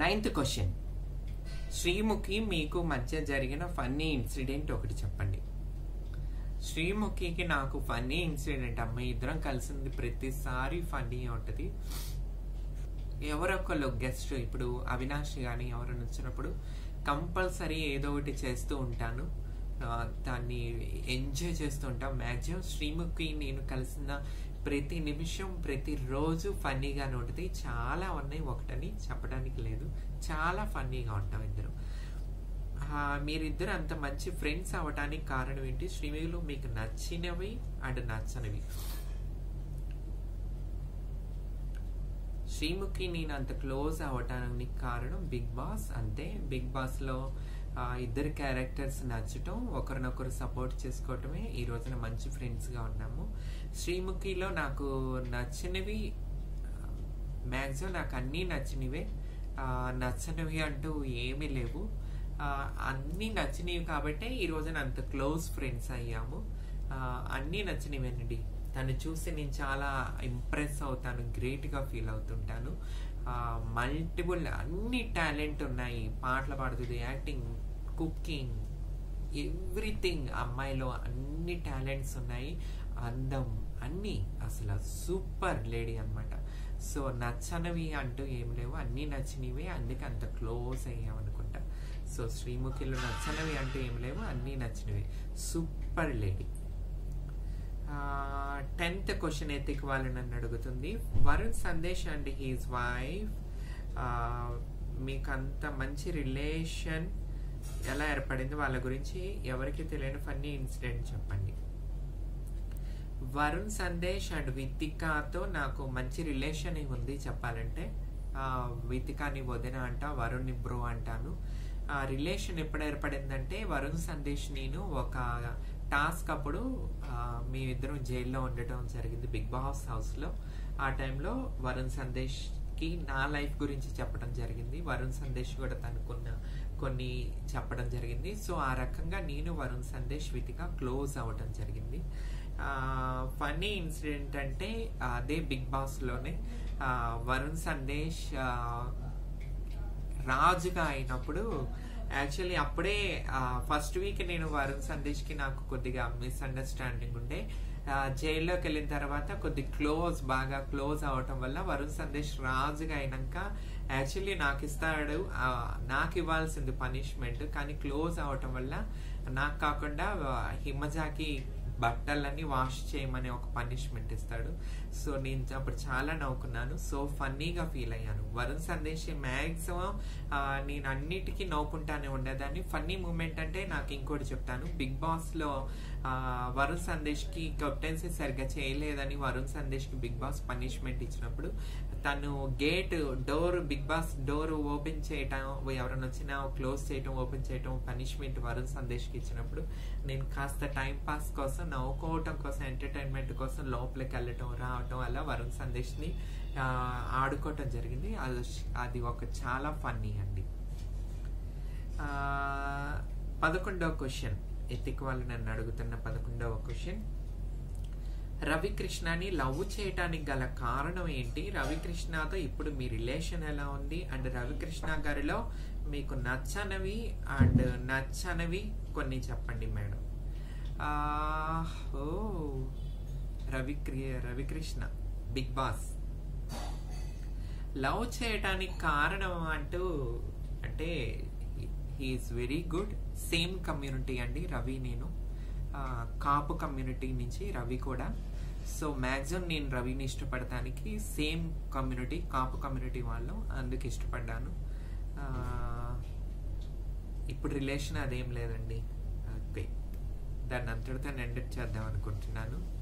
ninth question Sreemukhi మీకు మధ్య జరిగిన ఫన్నీ ఇన్సిడెంట్ ఒకటి చెప్పండి శ్రీముఖికి నాకు ఫన్నీ ఇన్సిడెంట్ అమ్మ ఇద్దరం కలిసింది ప్రతిసారి ఫన్నీ ఉంటుంది ఎవరొకళ్ళు గెస్ట్ ఇప్పుడు అవినాష్ కానీ ఎవరైనా వచ్చినప్పుడు కంపల్సరీ ఏదో ఒకటి చేస్తూ ఉంటాను ఆ, దాన్ని ఎంజాయ్ చేస్తూ ఉంటాం మ్యాక్సిమం శ్రీముఖి నేను కలిసిన ప్రతి నిమిషం ప్రతి రోజు ఫన్నీగానే ఉంటుంది చాలా ఉన్నాయి ఒకటని చెప్పడానికి లేదు చాలా ఫన్నీగా ఉంటాం ఇద్దరు ఆ, మీరిద్దరు అంత మంచి ఫ్రెండ్స్ అవ్వడానికి కారణం ఏంటి శ్రీముఖిలో మీకు నచ్చినవి అండ్ నచ్చనివి శ్రీముఖి నేను అంత క్లోజ్ అవ్వటానికి కారణం బిగ్ బాస్ అంతే బిగ్ బాస్ లో ఆ, ఇద్దరు క్యారెక్టర్స్ నచ్చటం ఒకరినొకరు సపోర్ట్ చేసుకోవటమే ఈ రోజున మంచి ఫ్రెండ్స్ గా ఉన్నాము శ్రీముఖిలో నాకు నచ్చినవి మ్యాక్సిమం నాకు అన్నీ నచ్చినవే ఆ, నచ్చనివి అంటూ ఏమీ లేవు ఆ, అన్నీ నచ్చినవి కాబట్టే ఈ రోజున అంత క్లోజ్ ఫ్రెండ్స్ అయ్యాము ఆ, అన్నీ నచ్చినవేనండి తను చూసి నేను చాలా ఇంప్రెస్ అవుతాను గ్రేట్గా ఫీల్ అవుతుంటాను మల్టిపుల్ అన్ని టాలెంట్ ఉన్నాయి పాటలు పాడుతుంది యాక్టింగ్ కుకింగ్ ఎవ్రీథింగ్ అమ్మాయిలో అన్ని టాలెంట్స్ ఉన్నాయి అందం అన్నీ అసలు సూపర్ లేడీ అన్నమాట సో నచ్చనివి అంటూ ఏం లేవు అన్నీ నచ్చినవే అందుకే అంత క్లోజ్ అయ్యాం అనుకుంటా సో శ్రీముఖిలో నచ్చనివి అంటూ ఏం లేవు అన్నీ నచ్చినవి సూపర్ లేడీ టెన్త్ క్వశ్చన్ ఎత్తికి వాళ్ళు నన్ను అడుగుతుంది Varun Sandesh and his wife మీకు అంత మంచి రిలేషన్ ఎలా ఏర్పడింది వాళ్ళ గురించి ఎవరికి తెలియని ఫన్నీ ఇన్సిడెంట్ చెప్పండి వరుణ్ సందేశ్ అండ్ వితికాతో నాకు మంచి రిలేషన్ ఉంది చెప్పాలంటే ఆ, వితికాని వదిన అంట వరుణ్ బ్రో అంటాను ఆ రిలేషన్ ఎప్పుడు ఏర్పడిందంటే వరుణ్ సందేశ్ నేను ఒక టాస్క్ అప్పుడు ఆ, మేమిద్దరం జైల్లో ఉండటం జరిగింది బిగ్ బాస్ హౌస్ లో ఆ టైంలో వరుణ్ సందేశ్ కి నా లైఫ్ గురించి చెప్పడం జరిగింది వరుణ్ సందేశ్ కూడా తనకున్న కొన్ని చెప్పడం జరిగింది సో ఆ రకంగా నేను వరుణ్ సందేశ్ వితిగా క్లోజ్ అవ్వడం జరిగింది ఫన్నీ ఇన్సిడెంట్ అంటే అదే బిగ్ బాస్ లోనే ఆ, వరుణ్ సందేశ్ ఆ, రాజుగా అయినప్పుడు యాక్చువల్లీ అప్పుడే ఫస్ట్ వీక్ నేను వరుణ్ సందేశ్ కి నాకు కొద్దిగా మిస్అండర్స్టాండింగ్ ఉండే ఆ, జైల్లోకి వెళ్ళిన తర్వాత కొద్ది క్లోజ్ బాగా క్లోజ్ అవటం వల్ల వరుణ్ సందేశ్ రాజుగా అయినాక యాక్చువల్లీ నాకు ఇస్తాడు ఆ, నాకు ఇవ్వాల్సింది పనిష్మెంట్ కానీ క్లోజ్ అవటం వల్ల నాకు కాకుండా ఆ, హిమజాకి బట్టలన్నీ వాష్ చేయమని ఒక పనిష్మెంట్ ఇస్తాడు సో నేను అప్పుడు చాలా నవ్వుకున్నాను సో ఫన్నీగా ఫీల్ అయ్యాను వరుణ్ సందేశ్ మ్యాక్సిమం నేను అన్నిటికీ నవ్వుకుంటానే ఉండేదాన్ని ఫన్నీ మూమెంట్ అంటే నాకు ఇంకోటి చెప్తాను బిగ్ బాస్ లో ఆ, వరుణ్ సందేశ్ కి కెప్టెన్సీ సరిగ్గా చేయలేదని వరుణ్ సందేశ్ కి బిగ్ బాస్ పనిష్మెంట్ ఇచ్చినప్పుడు తను gate door Bigg Boss door open చేయటం ఎవరైనా వచ్చినా క్లోజ్ చేయటం ఓపెన్ చేయటం పనిష్మెంట్ వరుణ్ సందేశ్ కి ఇచ్చినప్పుడు నేను కాస్త టైం పాస్ కోసం నవ్వుకోవటం కోసం ఎంటర్టైన్మెంట్ కోసం లోపలికి వెళ్ళటం రావటం అలా వరుణ్ సందేశ్ ని ఆ, ఆడుకోవటం జరిగింది అది అది ఒక చాలా ఫన్నీ అండి ఆ, పదకొండవ క్వశ్చన్ ఎత్తికి వాళ్ళు నన్ను అడుగుతున్న పదకొండవ క్వశ్చన్ రవికృష్ణని లవ్ చేయటానికి గల కారణం ఏంటి రవికృష్ణతో ఇప్పుడు మీ రిలేషన్ ఎలా ఉంది అండ్ రవికృష్ణ గారిలో మీకు నచ్చనివి అండ్ నచ్చనివి కొన్ని చెప్పండి మేడం ఆ, ఓ రవిక్రి రవికృష్ణ బిగ్ బాస్ లవ్ చేయటానికి కారణం అంటూ అంటే he's very good same community అండి రవి నేను ఆ, కాపు కమ్యూనిటీ నుంచి రవి కూడా సో మ్యాక్సిమం నేను రవిని ఇష్టపడటానికి సేమ్ కమ్యూనిటీ కాపు కమ్యూనిటీ వాళ్ళు అందుకు ఇష్టపడ్డాను ఆ, ఇప్పుడు రిలేషన్ అదేం లేదండి ఓకే దాన్ని అంతటితో ఎండ్ చేద్దాం అనుకుంటున్నాను